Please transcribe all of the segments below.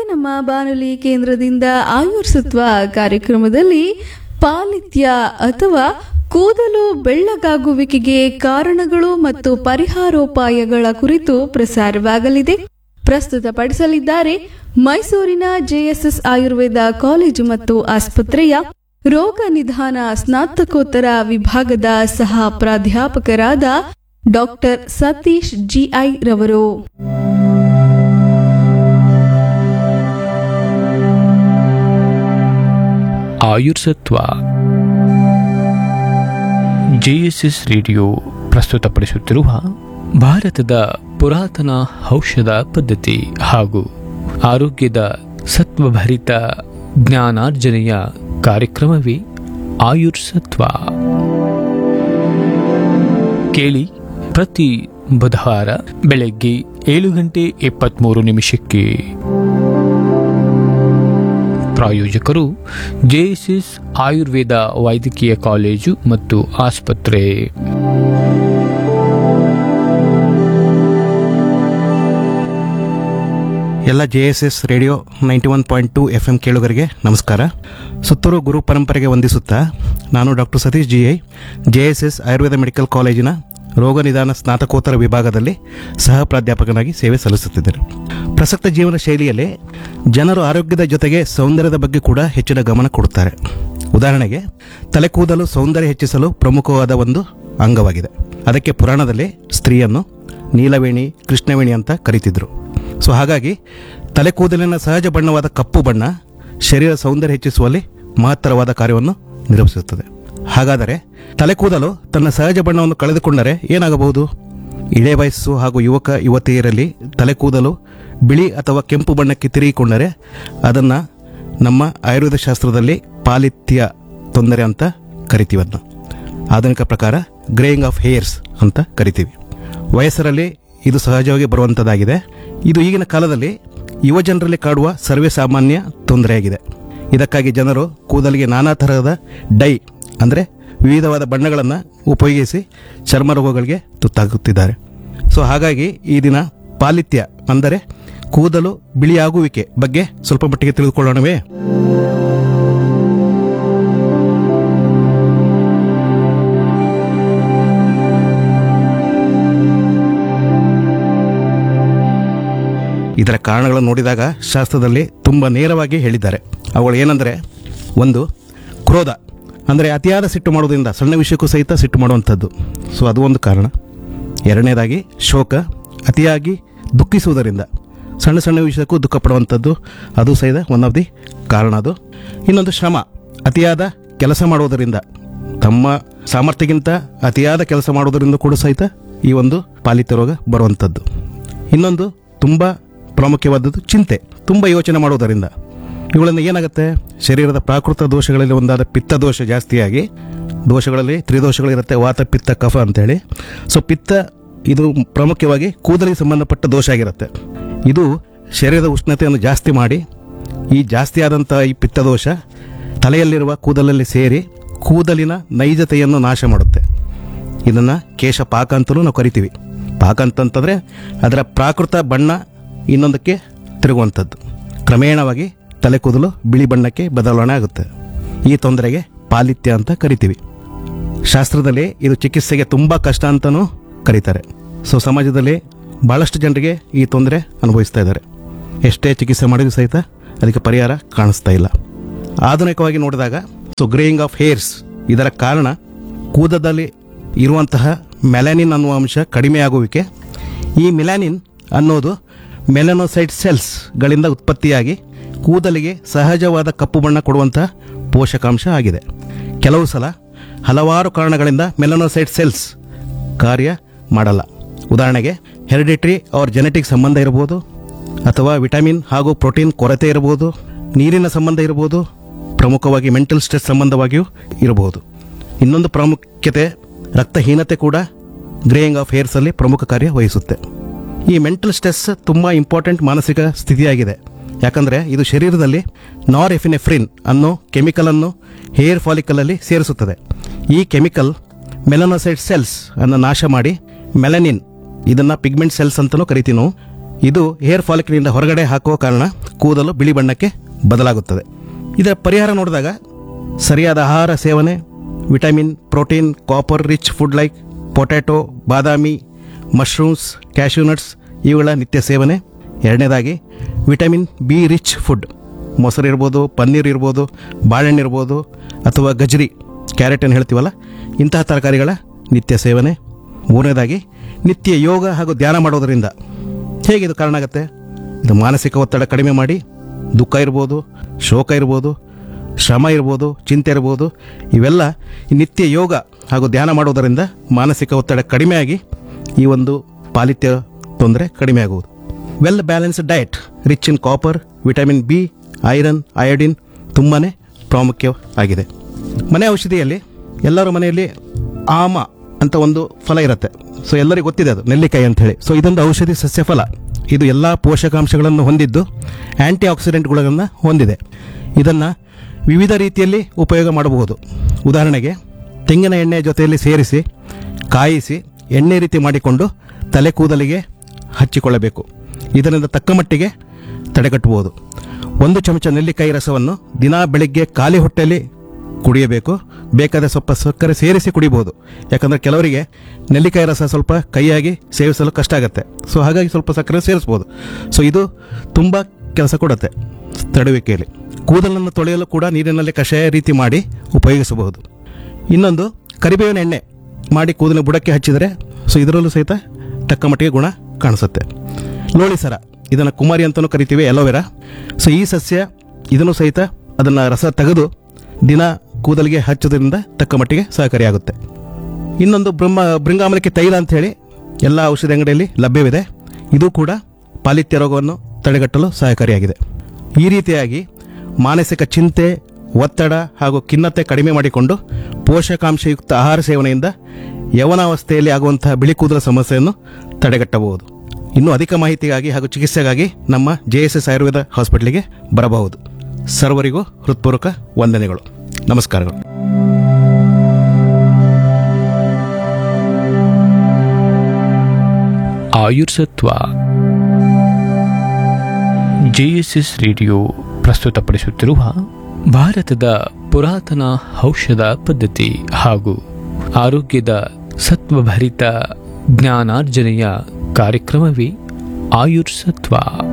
ನಮ್ಮ ಬಾನುಲಿ ಕೇಂದ್ರದಿಂದ ಆಯುರ್ಸತ್ವ ಕಾರ್ಯಕ್ರಮದಲ್ಲಿ ಪಾಲಿತ್ಯ ಅಥವಾ ಕೂದಲು ಬೆಳ್ಳಗಾಗುವಿಕೆಗೆ ಕಾರಣಗಳು ಮತ್ತು ಪರಿಹಾರೋಪಾಯಗಳ ಕುರಿತು ಪ್ರಸಾರವಾಗಲಿದೆ ಪ್ರಸ್ತುತಪಡಿಸಲಿದ್ದಾರೆ ಮೈಸೂರಿನ ಜೆಎಸ್ಎಸ್ ಆಯುರ್ವೇದ ಕಾಲೇಜು ಮತ್ತು ಆಸ್ಪತ್ರೆಯ ರೋಗ ನಿಧಾನ ಸ್ನಾತಕೋತ್ತರ ವಿಭಾಗದ ಸಹ ಪ್ರಾಧ್ಯಾಪಕರಾದ ಡಾಕ್ಟರ್ ಸತೀಶ್ ಜಿಐ ರವರು ಆಯುರ್ಸತ್ವ ಜೆಎಸ್ಎಸ್ ರೇಡಿಯೋ ಪ್ರಸ್ತುತಪಡಿಸುತ್ತಿರುವ ಭಾರತದ ಪುರಾತನ ಔಷಧ ಪದ್ಧತಿ ಹಾಗೂ ಆರೋಗ್ಯದ ಸತ್ವಭರಿತ ಜ್ಞಾನಾರ್ಜನೆಯ ಕಾರ್ಯಕ್ರಮವೇ ಆಯುರ್ಸತ್ವ ಕೇಳಿ ಪ್ರತಿ ಬುಧವಾರ ಬೆಳಗ್ಗೆ ಏಳು ಗಂಟೆ ಇಪ್ಪತ್ತ್ಮೂರು ನಿಮಿಷಕ್ಕೆ ಪ್ರಾಯೋಜಕರು ಜೆಎಸ್ಎಸ್ ಆಯುರ್ವೇದ ವೈದ್ಯಕೀಯ ಕಾಲೇಜು ಮತ್ತು ಆಸ್ಪತ್ರೆ ಎಲ್ಲ J S S radio ninety one point two F M ಕೇಳುಗರಿಗೆ ನಮಸ್ಕಾರ ಸುತ್ತೂರು ಗುರು ಪರಂಪರೆಗೆ ವಂದಿಸುತ್ತಾ ನಾನು doctor Satish G I J S S Ayurveda medical ಕಾಲೇಜಿನ ರೋಗ ನಿದಾನ ಸ್ನಾತಕೋತ್ತರ ವಿಭಾಗದಲ್ಲಿ ಸಹ ಪ್ರಾಧ್ಯಾಪಕನಾಗಿ ಸೇವೆ ಸಲ್ಲಿಸುತ್ತಿದ್ದೇನೆ ಪ್ರಸಕ್ತ ಜೀವನ ಶೈಲಿಯಲ್ಲಿ ಜನರು ಆರೋಗ್ಯದ ಜೊತೆಗೆ ಸೌಂದರ್ಯದ ಬಗ್ಗೆ ಕೂಡ ಹೆಚ್ಚಿನ ಗಮನ ಕೊಡುತ್ತಾರೆ ಉದಾಹರಣೆಗೆ ತಲೆ ಕೂದಲು ಸೌಂದರ್ಯ ಹೆಚ್ಚಿಸಲು ಪ್ರಮುಖವಾದ ಒಂದು ಅಂಗವಾಗಿದೆ ಅದಕ್ಕೆ ಪುರಾಣದಲ್ಲಿ ಸ್ತ್ರೀಯನ್ನು ನೀಲವೇಣಿ ಕೃಷ್ಣವೇಣಿ ಅಂತ ಕರೀತಿದ್ರು ಸೊ ಹಾಗಾಗಿ ತಲೆ ಕೂದಲಿನ ಸಹಜ ಬಣ್ಣವಾದ ಕಪ್ಪು ಬಣ್ಣ ಶರೀರ ಸೌಂದರ್ಯ ಹೆಚ್ಚಿಸುವಲ್ಲಿ ಮಹತ್ತರವಾದ ಕಾರ್ಯವನ್ನು ನಿರ್ವಹಿಸುತ್ತದೆ ಹಾಗಾದರೆ ತಲೆ ಕೂದಲು ತನ್ನ ಸಹಜ ಬಣ್ಣವನ್ನು ಕಳೆದುಕೊಂಡರೆ ಏನಾಗಬಹುದು ಇಳೆ ವಯಸ್ಸು ಹಾಗೂ ಯುವಕ ಯುವತಿಯರಲ್ಲಿ ತಲೆ ಕೂದಲು ಬಿಳಿ ಅಥವಾ ಕೆಂಪು ಬಣ್ಣಕ್ಕೆ ತಿರುಗಿಕೊಂಡರೆ ಅದನ್ನು ನಮ್ಮ ಆಯುರ್ವೇದ ಶಾಸ್ತ್ರದಲ್ಲಿ ಪಾಲಿತ್ಯ ತೊಂದರೆ ಅಂತ ಕರಿತೀವಿ ಅದನ್ನ ಆಧುನಿಕ ಪ್ರಕಾರ ಗ್ರೇಯಿಂಗ್ ಆಫ್ ಹೇರ್ಸ್ ಅಂತ ಕರಿತೀವಿ ವಯಸ್ಸರಲ್ಲಿ ಇದು ಸಹಜವಾಗಿ ಬರುವಂಥದ್ದಾಗಿದೆ ಇದು ಈಗಿನ ಕಾಲದಲ್ಲಿ ಯುವ ಜನರಲ್ಲಿ ಕಾಡುವ ಸರ್ವೇ ಸಾಮಾನ್ಯ ತೊಂದರೆಯಾಗಿದೆ ಇದಕ್ಕಾಗಿ ಜನರು ಕೂದಲಿಗೆ ನಾನಾ ತರಹದ ಡೈ ಅಂದರೆ ವಿವಿಧವಾದ ಬಣ್ಣಗಳನ್ನು ಉಪಯೋಗಿಸಿ ಚರ್ಮ ರೋಗಗಳಿಗೆ ತುತ್ತಾಗುತ್ತಿದ್ದಾರೆ ಸೊ ಹಾಗಾಗಿ ಈ ದಿನ ಪಾಲಿತ್ಯ ಅಂದರೆ ಕೂದಲು ಬಿಳಿಯಾಗುವಿಕೆ ಬಗ್ಗೆ ಸ್ವಲ್ಪ ಮಟ್ಟಿಗೆ ತಿಳಿದುಕೊಳ್ಳೋಣವೇ ಇದರ ಕಾರಣಗಳನ್ನು ನೋಡಿದಾಗ ಶಾಸ್ತ್ರದಲ್ಲಿ ತುಂಬ ನೇರವಾಗಿ ಹೇಳಿದ್ದಾರೆ ಅವುಗಳು ಏನಂದರೆ ಒಂದು ಕ್ರೋಧ ಅಂದರೆ ಅತಿಯಾದ ಸಿಟ್ಟು ಮಾಡೋದ್ರಿಂದ ಸಣ್ಣ ವಿಷಯಕ್ಕೂ ಸಹಿತ ಸಿಟ್ಟು ಮಾಡುವಂಥದ್ದು ಸೊ ಅದು ಒಂದು ಕಾರಣ ಎರಡನೇದಾಗಿ ಶೋಕ ಅತಿಯಾಗಿ ದುಃಖಿಸುವುದರಿಂದ ಸಣ್ಣ ಸಣ್ಣ ವಿಷಯಕ್ಕೂ ದುಃಖ ಪಡುವಂಥದ್ದು ಅದು ಸಹಿತ ಒನ್ ಆಫ್ ದಿ ಕಾರಣ ಅದು ಇನ್ನೊಂದು ಶ್ರಮ ಅತಿಯಾದ ಕೆಲಸ ಮಾಡುವುದರಿಂದ ತಮ್ಮ ಸಾಮರ್ಥ್ಯಕ್ಕಿಂತ ಅತಿಯಾದ ಕೆಲಸ ಮಾಡುವುದರಿಂದ ಕೂಡ ಸಹಿತ ಈ ಒಂದು ಪಾಲಿತ ರೋಗ ಬರುವಂಥದ್ದು ಇನ್ನೊಂದು ತುಂಬ ಪ್ರಾಮುಖ್ಯವಾದದ್ದು ಚಿಂತೆ ತುಂಬ ಯೋಚನೆ ಮಾಡುವುದರಿಂದ ಇವುಗಳಿಂದ ಏನಾಗುತ್ತೆ ಶರೀರದ ಪ್ರಾಕೃತ ದೋಷಗಳಲ್ಲಿ ಒಂದಾದ ಪಿತ್ತ ದೋಷ ಜಾಸ್ತಿಯಾಗಿ ದೋಷಗಳಲ್ಲಿ ತ್ರಿದೋಷಗಳಿರುತ್ತೆ ವಾತ ಪಿತ್ತ ಕಫ ಅಂತೇಳಿ ಸೊ ಪಿತ್ತ ಇದು ಪ್ರಾಮುಖ್ಯವಾಗಿ ಕೂದಲಿಗೆ ಸಂಬಂಧಪಟ್ಟ ದೋಷ ಆಗಿರುತ್ತೆ ಇದು ಶರೀರದ ಉಷ್ಣತೆಯನ್ನು ಜಾಸ್ತಿ ಮಾಡಿ ಈ ಜಾಸ್ತಿ ಆದಂಥ ಈ ಪಿತ್ತದೋಷ ತಲೆಯಲ್ಲಿರುವ ಕೂದಲಲ್ಲಿ ಸೇರಿ ಕೂದಲಿನ ನೈಜತೆಯನ್ನು ನಾಶ ಮಾಡುತ್ತೆ ಇದನ್ನು ಕೇಶ ಪಾಕ ಅಂತಲೂ ನಾವು ಕರಿತೀವಿ ಪಾಕ ಅಂತಂತಂದರೆ ಅದರ ಪ್ರಾಕೃತ ಬಣ್ಣ ಇನ್ನೊಂದಕ್ಕೆ ತಿರುಗುವಂಥದ್ದು ಕ್ರಮೇಣವಾಗಿ ತಲೆ ಕೂದಲು ಬಿಳಿ ಬಣ್ಣಕ್ಕೆ ಬದಲಾವಣೆ ಆಗುತ್ತೆ ಈ ತೊಂದರೆಗೆ ಪಾಲಿತ್ಯ ಅಂತ ಕರಿತೀವಿ ಶಾಸ್ತ್ರದಲ್ಲಿ ಇದು ಚಿಕಿತ್ಸೆಗೆ ತುಂಬ ಕಷ್ಟ ಅಂತಲೂ ಕರೀತಾರೆ ಸೊ ಸಮಾಜದಲ್ಲಿ ಭಾಳಷ್ಟು ಜನರಿಗೆ ಈ ತೊಂದರೆ ಅನುಭವಿಸ್ತಾ ಇದ್ದಾರೆ ಎಷ್ಟೇ ಚಿಕಿತ್ಸೆ ಮಾಡಿದ್ರು ಸಹಿತ ಅದಕ್ಕೆ ಪರಿಹಾರ ಕಾಣಿಸ್ತಾ ಇಲ್ಲ ಆಧುನಿಕವಾಗಿ ನೋಡಿದಾಗ ಸೊ ಗ್ರೇಯಿಂಗ್ ಆಫ್ ಹೇರ್ಸ್ ಇದರ ಕಾರಣ ಕೂದದಲ್ಲಿ ಇರುವಂತಹ ಮೆಲಾನಿನ್ ಅನ್ನುವ ಅಂಶ ಕಡಿಮೆಯಾಗುವಿಕೆ ಈ ಮೆಲಾನಿನ್ ಅನ್ನೋದು ಮೆಲನೋಸೈಟ್ ಸೆಲ್ಸ್ಗಳಿಂದ ಉತ್ಪತ್ತಿಯಾಗಿ ಕೂದಲಿಗೆ ಸಹಜವಾದ ಕಪ್ಪು ಬಣ್ಣ ಕೊಡುವಂತಹ ಪೋಷಕಾಂಶ ಆಗಿದೆ ಕೆಲವು ಸಲ ಹಲವಾರು ಕಾರಣಗಳಿಂದ ಮೆಲನೋಸೈಟ್ ಸೆಲ್ಸ್ ಕಾರ್ಯ ಮಾಡಲ್ಲ ಉದಾಹರಣೆಗೆ ಹೆರಿಡಿಟ್ರಿ ಅವ್ರ ಜೆನೆಟಿಕ್ ಸಂಬಂಧ ಇರ್ಬೋದು ಅಥವಾ ವಿಟಮಿನ್ ಹಾಗೂ ಪ್ರೋಟೀನ್ ಕೊರತೆ ಇರಬಹುದು ನೀರಿನ ಸಂಬಂಧ ಇರಬಹುದು ಪ್ರಮುಖವಾಗಿ ಮೆಂಟಲ್ ಸ್ಟ್ರೆಸ್ ಸಂಬಂಧವಾಗಿಯೂ ಇರಬಹುದು ಇನ್ನೊಂದು ಪ್ರಾಮುಖ್ಯತೆ ರಕ್ತಹೀನತೆ ಕೂಡ ಗ್ರೇಯಿಂಗ್ ಆಫ್ ಹೇರ್ಸಲ್ಲಿ ಪ್ರಮುಖ ಕಾರ್ಯ ವಹಿಸುತ್ತೆ ಈ ಮೆಂಟಲ್ ಸ್ಟ್ರೆಸ್ ತುಂಬ ಇಂಪಾರ್ಟೆಂಟ್ ಮಾನಸಿಕ ಸ್ಥಿತಿಯಾಗಿದೆ ಯಾಕಂದರೆ ಇದು ಶರೀರದಲ್ಲಿ ನಾರ್ ಎಫಿನೆಫ್ರಿನ್ ಅನ್ನೋ ಕೆಮಿಕಲನ್ನು ಹೇರ್ ಫಾಲಿಕಲಲ್ಲಿ ಸೇರಿಸುತ್ತದೆ ಈ ಕೆಮಿಕಲ್ ಮೆಲನೋಸೈಟ್ ಸೆಲ್ಸ್ ಅನ್ನು ನಾಶ ಮಾಡಿ ಮೆಲನಿನ್ ಇದನ್ನು ಪಿಗ್ಮೆಂಟ್ ಸೆಲ್ಸ್ ಅಂತಲೂ ಕರಿತೀವಿ ನಾವು ಇದು ಹೇರ್ ಫಾಲಿಕ್ನಿಂದ ಹೊರಗಡೆ ಹಾಕುವ ಕಾರಣ ಕೂದಲು ಬಿಳಿ ಬಣ್ಣಕ್ಕೆ ಬದಲಾಗುತ್ತದೆ ಇದರ ಪರಿಹಾರ ನೋಡಿದಾಗ ಸರಿಯಾದ ಆಹಾರ ಸೇವನೆ vitamin protein copper rich food like potato ಬಾದಾಮಿ ಮಶ್ರೂಮ್ಸ್ ಕ್ಯಾಶ್ಯೂನಟ್ಸ್ ಇವುಗಳ ನಿತ್ಯ ಸೇವನೆ ಎರಡನೇದಾಗಿ ವಿಟಮಿನ್ ಬಿ ರಿಚ್ ಫುಡ್ ಮೊಸರು ಇರ್ಬೋದು ಪನ್ನೀರ್ ಇರ್ಬೋದು ಬಾಳೆಹಣ್ಣು ಇರ್ಬೋದು ಅಥವಾ ಗಜ್ರಿ ಕ್ಯಾರೆಟ್ ಏನು ಹೇಳ್ತೀವಲ್ಲ ಇಂತಹ ತರಕಾರಿಗಳ ನಿತ್ಯ ಸೇವನೆ ಮೂರನೇದಾಗಿ ನಿತ್ಯ ಯೋಗ ಹಾಗೂ ಧ್ಯಾನ ಮಾಡೋದರಿಂದ ಹೇಗೆ ಇದು ಕಾರಣ ಆಗುತ್ತೆ ಇದು ಮಾನಸಿಕ ಒತ್ತಡ ಕಡಿಮೆ ಮಾಡಿ ದುಃಖ ಇರ್ಬೋದು ಶೋಕ ಇರ್ಬೋದು ಶ್ರಮ ಇರ್ಬೋದು ಚಿಂತೆ ಇರ್ಬೋದು ಇವೆಲ್ಲ ಈ ನಿತ್ಯ ಯೋಗ ಹಾಗೂ ಧ್ಯಾನ ಮಾಡೋದರಿಂದ ಮಾನಸಿಕ ಒತ್ತಡ ಕಡಿಮೆಯಾಗಿ ಈ ಒಂದು ಪಾಲಿತ್ಯ ತೊಂದರೆ ಕಡಿಮೆ ಆಗುವುದು well balanced diet rich in copper vitamin B iron iodine ತುಂಬಾ ಪ್ರಾಮುಖ್ಯ ಆಗಿದೆ ಮನೆ ಔಷಧಿಯಲ್ಲಿ ಎಲ್ಲರ ಮನೆಯಲ್ಲಿ ಆಮ ಅಂತ ಒಂದು ಫಲ ಇರುತ್ತೆ ಸೊ ಎಲ್ಲರಿಗೂ ಗೊತ್ತಿದೆ ಅದು ನೆಲ್ಲಿಕಾಯಿ ಅಂತ ಹೇಳಿ ಸೊ ಇದೊಂದು ಔಷಧಿ ಸಸ್ಯ ಫಲ ಇದು ಎಲ್ಲ ಪೋಷಕಾಂಶಗಳನ್ನು ಹೊಂದಿದ್ದು ಆಂಟಿ ಆಕ್ಸಿಡೆಂಟ್ಗಳನ್ನು ಹೊಂದಿದೆ ಇದನ್ನು ವಿವಿಧ ರೀತಿಯಲ್ಲಿ ಉಪಯೋಗ ಮಾಡಬಹುದು ಉದಾಹರಣೆಗೆ ತೆಂಗಿನ ಎಣ್ಣೆ ಜೊತೆಯಲ್ಲಿ ಸೇರಿಸಿ ಕಾಯಿಸಿ ಎಣ್ಣೆ ರೀತಿ ಮಾಡಿಕೊಂಡು ತಲೆ ಕೂದಲಿಗೆ ಹಚ್ಚಿಕೊಳ್ಳಬೇಕು ಇದರಿಂದ ತಕ್ಕ ಮಟ್ಟಿಗೆ ತಡೆಗಟ್ಟಬಹುದು ಒಂದು ಚಮಚ ನೆಲ್ಲಿಕಾಯಿ ರಸವನ್ನು ದಿನಾ ಬೆಳಿಗ್ಗೆ ಖಾಲಿ ಹೊಟ್ಟೆಯಲ್ಲಿ ಕುಡಿಯಬೇಕು ಬೇಕಾದ ಸ್ವಲ್ಪ ಸಕ್ಕರೆ ಸೇರಿಸಿ ಕುಡಿಬಹುದು ಯಾಕಂದರೆ ಕೆಲವರಿಗೆ ನೆಲ್ಲಿಕಾಯಿ ರಸ ಸ್ವಲ್ಪ ಕೈಯಾಗಿ ಸೇವಿಸಲು ಕಷ್ಟ ಆಗುತ್ತೆ ಸೊ ಹಾಗಾಗಿ ಸ್ವಲ್ಪ ಸಕ್ಕರೆ ಸೇರಿಸ್ಬೋದು ಸೊ ಇದು ತುಂಬ ಕೆಲಸ ಕೊಡುತ್ತೆ ತಡೆಯುವಿಕೆಯಲ್ಲಿ ಕೂದಲನ್ನು ತೊಳೆಯಲು ಕೂಡ ನೀರಿನಲ್ಲಿ ಕಷಾಯ ರೀತಿ ಮಾಡಿ ಉಪಯೋಗಿಸಬಹುದು ಇನ್ನೊಂದು ಕರಿಬೇವಿನ ಎಣ್ಣೆ ಮಾಡಿ ಕೂದಲಿನ ಬುಡಕ್ಕೆ ಹಚ್ಚಿದರೆ ಸೊ ಇದರಲ್ಲೂ ಸಹಿತ ತಕ್ಕ ಮಟ್ಟಿಗೆ ಗುಣ ಕಾಣಿಸುತ್ತೆ ಲೋಳಿಸರ ಇದನ್ನು ಕುಮಾರಿ ಅಂತಲೂ ಕರಿತೀವಿ ಎಲೋವೆರಾ ಸೊ ಈ ಸಸ್ಯ ಇದನ್ನು ಸಹಿತ ಅದನ್ನು ರಸ ತೆಗೆದು ದಿನ ಕೂದಲಿಗೆ ಹಚ್ಚೋದ್ರಿಂದ ತಕ್ಕ ಮಟ್ಟಿಗೆ ಸಹಕಾರಿಯಾಗುತ್ತೆ ಇನ್ನೊಂದು ಬ್ರಹ್ಮ ಬೃಂಗಾಮಲಕ್ಕೆ ತೈಲ ಅಂತ ಹೇಳಿ ಎಲ್ಲ ಔಷಧಿ ಅಂಗಡಿಯಲ್ಲಿ ಲಭ್ಯವಿದೆ ಇದು ಕೂಡ ಪಾಲಿತ್ಯ ರೋಗವನ್ನು ತಡೆಗಟ್ಟಲು ಸಹಕಾರಿಯಾಗಿದೆ ಈ ರೀತಿಯಾಗಿ ಮಾನಸಿಕ ಚಿಂತೆ ಒತ್ತಡ ಹಾಗೂ ಖಿನ್ನತೆ ಕಡಿಮೆ ಮಾಡಿಕೊಂಡು ಪೋಷಕಾಂಶಯುಕ್ತ ಆಹಾರ ಸೇವನೆಯಿಂದ ಯೌವನಾವಸ್ಥೆಯಲ್ಲಿ ಆಗುವಂತಹ ಬಿಳಿ ಕೂದಲ ಸಮಸ್ಯೆಯನ್ನು ತಡೆಗಟ್ಟಬಹುದು ಇನ್ನೂ ಅಧಿಕ ಮಾಹಿತಿಗಾಗಿ ಹಾಗೂ ಚಿಕಿತ್ಸೆಗಾಗಿ ನಮ್ಮ ಜೆ ಎಸ್ ಎಸ್ ಆಯುರ್ವೇದ ಹಾಸ್ಪಿಟಲ್ಗೆ ಬರಬಹುದು ಸರ್ವರಿಗೂ ಹೃತ್ಪೂರ್ವಕ ವಂದನೆಗಳು ನಮಸ್ಕಾರಗಳು ಆಯುರ್ಸತ್ವ ಜೆಎಸ್ಎಸ್ ರೇಡಿಯೋ ಪ್ರಸ್ತುತಪಡಿಸುತ್ತಿರುವ ಭಾರತದ ಪುರಾತನ ಔಷಧ ಪದ್ಧತಿ ಹಾಗೂ ಆರೋಗ್ಯದ ಸತ್ವಭರಿತ ಜ್ಞಾನಾರ್ಜನೆಯ ಕಾರ್ಯಕ್ರಮವೇ ಆಯುರ್ಸತ್ವ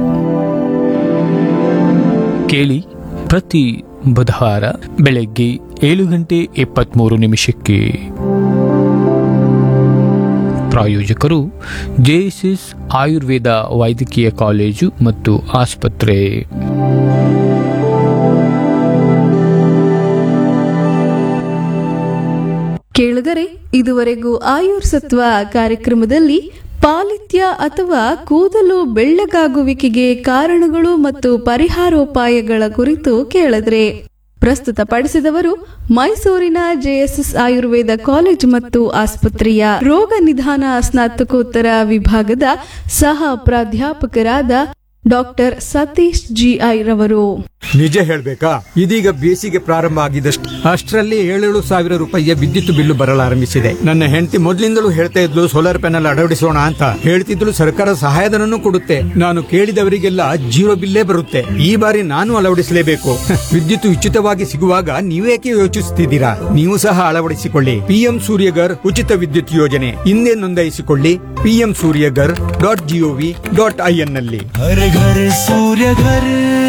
ಕೇಳಿ ಪ್ರತಿ ಬುಧವಾರ ಬೆಳಗ್ಗೆ ಏಳು ಗಂಟೆ ಇಪ್ಪತ್ತ್ಮೂರು ನಿಮಿಷಕ್ಕೆ ಪ್ರಾಯೋಜಕರು ಜೆಎಸ್ಎಸ್ ಆಯುರ್ವೇದ ವೈದ್ಯಕೀಯ ಕಾಲೇಜು ಮತ್ತು ಆಸ್ಪತ್ರೆ ಕೇಳಿದರೆ ಇದುವರೆಗೂ ಆಯುರ್ ಸತ್ವ ಕಾರ್ಯಕ್ರಮದಲ್ಲಿ ಪಾಲಿತ್ಯ ಅಥವಾ ಕೂದಲು ಬೆಳ್ಳಗಾಗುವಿಕೆಗೆ ಕಾರಣಗಳು ಮತ್ತು ಪರಿಹಾರೋಪಾಯಗಳ ಕುರಿತು ಕೇಳಿದ್ರೆ ಪ್ರಸ್ತುತಪಡಿಸಿದವರು ಮೈಸೂರಿನ ಜೆಎಸ್ಎಸ್ ಆಯುರ್ವೇದ ಕಾಲೇಜ್ ಮತ್ತು ಆಸ್ಪತ್ರೆಯ ರೋಗ ನಿಧಾನ ಸ್ನಾತಕೋತ್ತರ ವಿಭಾಗದ ಸಹ ಪ್ರಾಧ್ಯಾಪಕರಾದ ಡಾಕ್ಟರ್ ಸತೀಶ್ ಜಿಐ ರವರು ನಿಜ ಹೇಳ್ಬೇಕಾ ಇದೀಗ ಬೇಸಿಗೆ ಪ್ರಾರಂಭ ಆಗಿದಷ್ಟು ಅಷ್ಟರಲ್ಲಿ ಏಳೇಳು ಸಾವಿರ ರೂಪಾಯಿಯ ವಿದ್ಯುತ್ ಬಿಲ್ಲು ಬರಲಾರಂಭಿಸಿದೆ ನನ್ನ ಹೆಂಡತಿ ಮೊದಲಿಂದಲೂ ಹೇಳ್ತಾ ಇದ್ಲು ಸೋಲಾರ್ ಪ್ಯಾನೆಲ್ ಅಳವಡಿಸೋಣ ಅಂತ ಹೇಳ್ತಿದ್ಲು ಸರ್ಕಾರ ಸಹಾಯಧನನೂ ಕೊಡುತ್ತೆ ನಾನು ಕೇಳಿದವರಿಗೆಲ್ಲ ಜೀರೋ ಬಿಲ್ಲೇ ಬರುತ್ತೆ ಈ ಬಾರಿ ನಾನು ಅಳವಡಿಸಲೇಬೇಕು ವಿದ್ಯುತ್ ಉಚಿತವಾಗಿ ಸಿಗುವಾಗ ನೀವೇಕೆ ಯೋಚಿಸುತ್ತಿದ್ದೀರಾ ನೀವು ಸಹ ಅಳವಡಿಸಿಕೊಳ್ಳಿ ಪಿಎಂ ಸೂರ್ಯಗರ್ ಉಚಿತ ವಿದ್ಯುತ್ ಯೋಜನೆ ಹಿಂದೆ ನೋಂದಾಯಿಸಿಕೊಳ್ಳಿ PM Suryaghar dot G O V dot I N ನಲ್ಲಿ हर घर सूर्य घर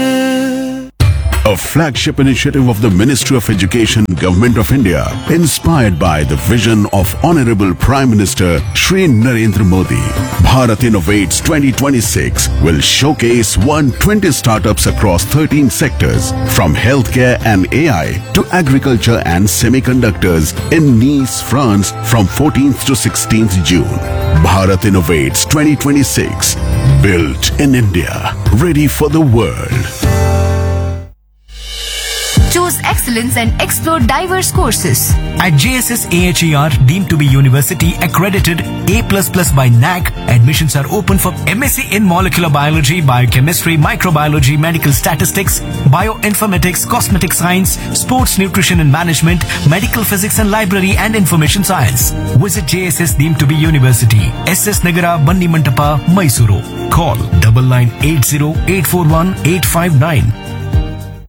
A flagship initiative of the Ministry of Education, Government of India, inspired by the vision of Honorable Prime Minister Shri Narendra Modi. Bharat Innovates 2026 will showcase 120 startups across 13 sectors, from healthcare and AI to agriculture and semiconductors in Nice, France from 14th to 16th June. Bharat Innovates 2026, built in India, ready for the world. Choose excellence and explore diverse courses. At JSS AHER, deemed to be university accredited A++ by NAC, admissions are open for MSc in molecular biology, biochemistry, microbiology, medical statistics, bioinformatics, cosmetic science, sports nutrition and management, medical physics and library and information science. Visit JSS deemed to be university, SS Nagara, Bandi Mantapa, Mysuru. Call double nine eight zero eight four one eight five nine.